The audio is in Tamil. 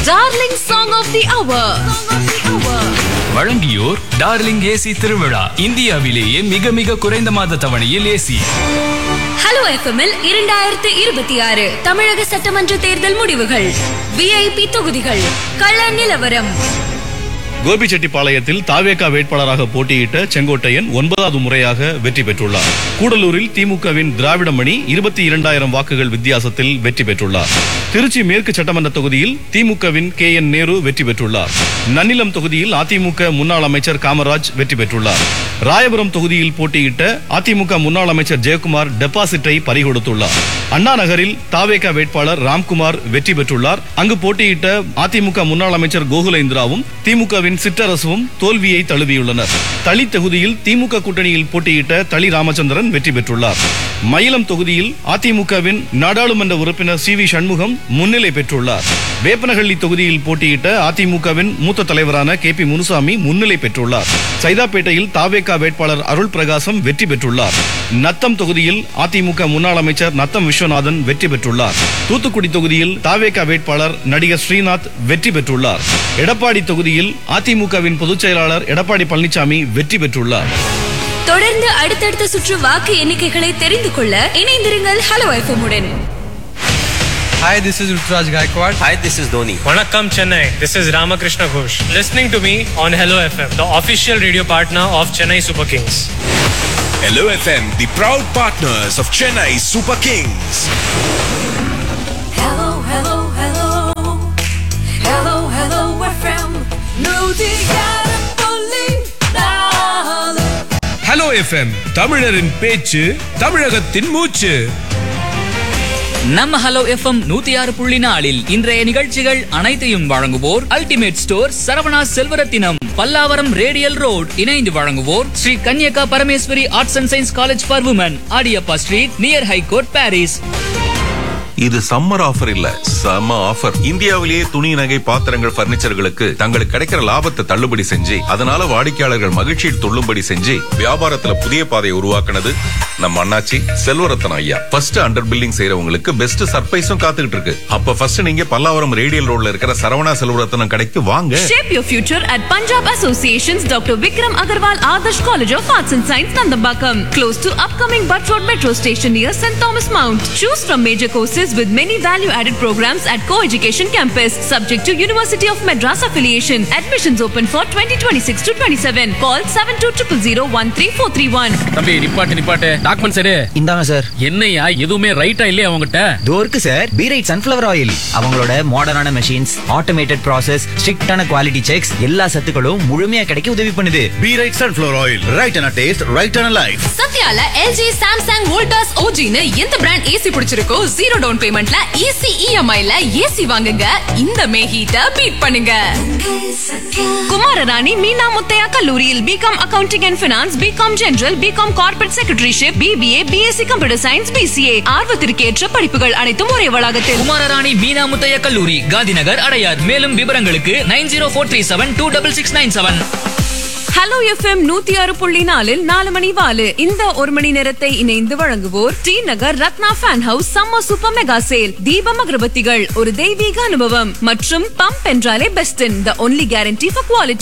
Darling song of the hour வழங்கியோர் டார்லிங் ஏசி திருவிழா இந்தியாவிலேயே மிக மிக குறைந்த மாத தவணையில் ஏசி ஹலோ எஃப்எம்எல் இரண்டாயிரத்து இருபத்தி ஆறு தமிழக சட்டமன்ற தேர்தல் முடிவுகள் விஐபி தொகுதிகள் கள நிலவரம் கோபிச்செட்டிப்பாளையத்தில் தாவேகா வேட்பாளராக போட்டியிட்ட செங்கோட்டையன் ஒன்பதாவது முறையாக வெற்றி பெற்றுள்ளார் கூடலூரில் திமுகவின் திராவிடமணி இருபத்தி இரண்டாயிரம் வாக்குகள் வித்தியாசத்தில் வெற்றி பெற்றுள்ளார் திருச்சி மேற்கு சட்டமன்ற தொகுதியில் திமுகவின் கே என் நேரு வெற்றி பெற்றுள்ளார் நன்னிலம் தொகுதியில் அதிமுக முன்னாள் அமைச்சர் காமராஜ் வெற்றி பெற்றுள்ளார் ராயபுரம் தொகுதியில் போட்டியிட்ட அதிமுக முன்னாள் அமைச்சர் ஜெயக்குமார் டெபாசிட்டை பறிகொடுத்துள்ளார் அண்ணா நகரில் தாவேகா வேட்பாளர் ராம்குமார் வெற்றி பெற்றுள்ளார் அங்கு போட்டியிட்ட அதிமுக முன்னாள் அமைச்சர் கோகுலேந்திராவும் திமுகவின் சிற்றரசுவும் தோல்வியை தழுவியுள்ளனர் தளி தொகுதியில் திமுக கூட்டணியில் போட்டியிட்ட தளி ராமச்சந்திரன் வெற்றி பெற்றுள்ளார் மயிலம் தொகுதியில் அதிமுகவின் நாடாளுமன்ற உறுப்பினர் சி வி சண்முகம் முன்னிலை பெற்றுள்ளார் வேப்பனஹள்ளி தொகுதியில் போட்டியிட்ட அதிமுகவின் மூத்த தலைவரான கே பி முனுசாமி முன்னிலை பெற்றுள்ளார் சைதாப்பேட்டையில் தாவேகா வேட்பாளர் அருள் பிரகாசம் வெற்றி பெற்றுள்ளார் நத்தம் தொகுதியில் அதிமுக முன்னாள் அமைச்சர் நத்தம் விஸ்வநாதன் வெற்றி பெற்றுள்ளார் தூத்துக்குடி தொகுதியில் தாவேகா வேட்பாளர் நடிகர் ஸ்ரீநாத் வெற்றி பெற்றுள்ளார் எடப்பாடி தொகுதியில் அதிமுகவின் பொதுச் செயலாளர் எடப்பாடி பழனிசாமி வெற்றி பெற்றுள்ளார் தொடர்ந்து அடுத்தடுத்த சுற்று வாக்கு எண்ணிக்கைகளை தெரிந்து கொள்ள இணைந்திருங்கள் ஹலோ எஃப்எம் உடன் Hi, this is Rutraj Gaikwad. Hi, this is Dhoni. Vanakkam Chennai. This is Ramakrishna Ghosh. Listening to me on Hello FM, the official radio partner of Chennai Super Kings. Hello FM, the proud partners of Chennai Super Kings. Hello, hello, hello. Hello, hello, FM. Hello FM, தமிழரின் பேச்சு தமிழகத்தின் மூச்சு நம்ம ஹலோ எஃப்எம் நூத்தி ஆறு புள்ளி நாலில் இன்றைய நிகழ்ச்சிகள் அனைத்தையும் வழங்குவோர் ultimate store Saravana Selvarathinam Pallavaram radial road இணைந்து வழங்குவோர் Sri Kanyaka Parameswari arts and science college for women Adiyappa street near high court Parrys இது சம்மர் ஆஃபர் இல்ல செம ஆஃபர் இந்தியாவிலேயே துணி நகை பாத்திரங்கள் பர்னிச்சர்களுக்கு தங்களுக்கு கிடைக்கிற லாபத்தை தள்ளுபடி செஞ்சு அதனால வாடிக்கையாளர்கள் மகிழ்ச்சியில் துள்ளும்படி செஞ்சு வியாபாரத்துல புதிய பாதையை உருவாக்குனது நம்ம அண்ணாச்சி செல்வரத்தன் ஐயா ஃபர்ஸ்ட் அண்டர் பில்லிங் செய்யறவங்களுக்கு பெஸ்ட் சர்ப்ரைஸும் காத்துக்கிட்டு இருக்கு அப்ப ஃபர்ஸ்ட் நீங்க பல்லாவரம் ரேடியல் ரோட்ல இருக்கிற சரவணா செல்வரத்தனம் கடைக்கு வாங்க Shape your future at Punjab Association's Dr. Vikram Agarwal Adarsh College of Arts and Science, Nandambakam, close to upcoming Butt Road Metro Station near St. Thomas Mount. Choose from major courses with many value-added programs at Co-Education Campus, subject to University of Madras affiliation. Admissions open for 2026 to 27. Call 7200013431. தம்பி நிப்பாட்டு நிப்பாட்டு டாக்குமெண்ட் சரி இந்தாங்க சார் என்னையா எதுவுமே ரைட்டா இல்லையா அவங்ககிட்ட இதோ இருக்கு sir be right sunflower oil அவங்களோட மாடர்னான மெஷின்ஸ் ஆட்டோமேட்டட் ப்ராசஸ் ஸ்ட்ரிக்டான குவாலிட்டி செக்ஸ் எல்லா சத்துக்களும் முழுமையா கிடைக்க உதவி பண்ணுது be right sunflower oil right and taste right and life சத்யால எல்ஜி சாம்சங் வோல்டாஸ் ஓஜின்னு எந்த பிராண்ட் ஏசி பிடிச்சிருக்கோ ஜீரோ டவுன் பேமெண்ட்ல ஈஸி இஎம்ஐல ஏசி வாங்குங்க இந்த மே ஹீட்ட பீட் பண்ணுங்க குமாரராணி மீனா முத்தையா கல்லூரியில் BCom accounting and finance BCom general BCom corporate secretaryship BBA BSc computer science BCA ஆர்வத்திற்கேற்ற படிப்புகள் அனைத்தும் ஒரே வளாகத்தில் குமாரராணி மீனா முத்தைய கல்லூரி காந்திநகர் அடையார் மேலும் விவரங்களுக்கு nine zero four three seven two double six nine seven hello FM நூத்தி ஆறு புள்ளி நாலில் நாலு மணி வாலு இந்த ஒரு மணி நேரத்தை இணைந்து வழங்குவோர் T Nagar Ratna fan house summer super mega sale Deepam அகரபத்திகள் ஒரு தெய்வீக அனுபவம் மற்றும் பம்ப் என்றாலே best the only guarantee for quality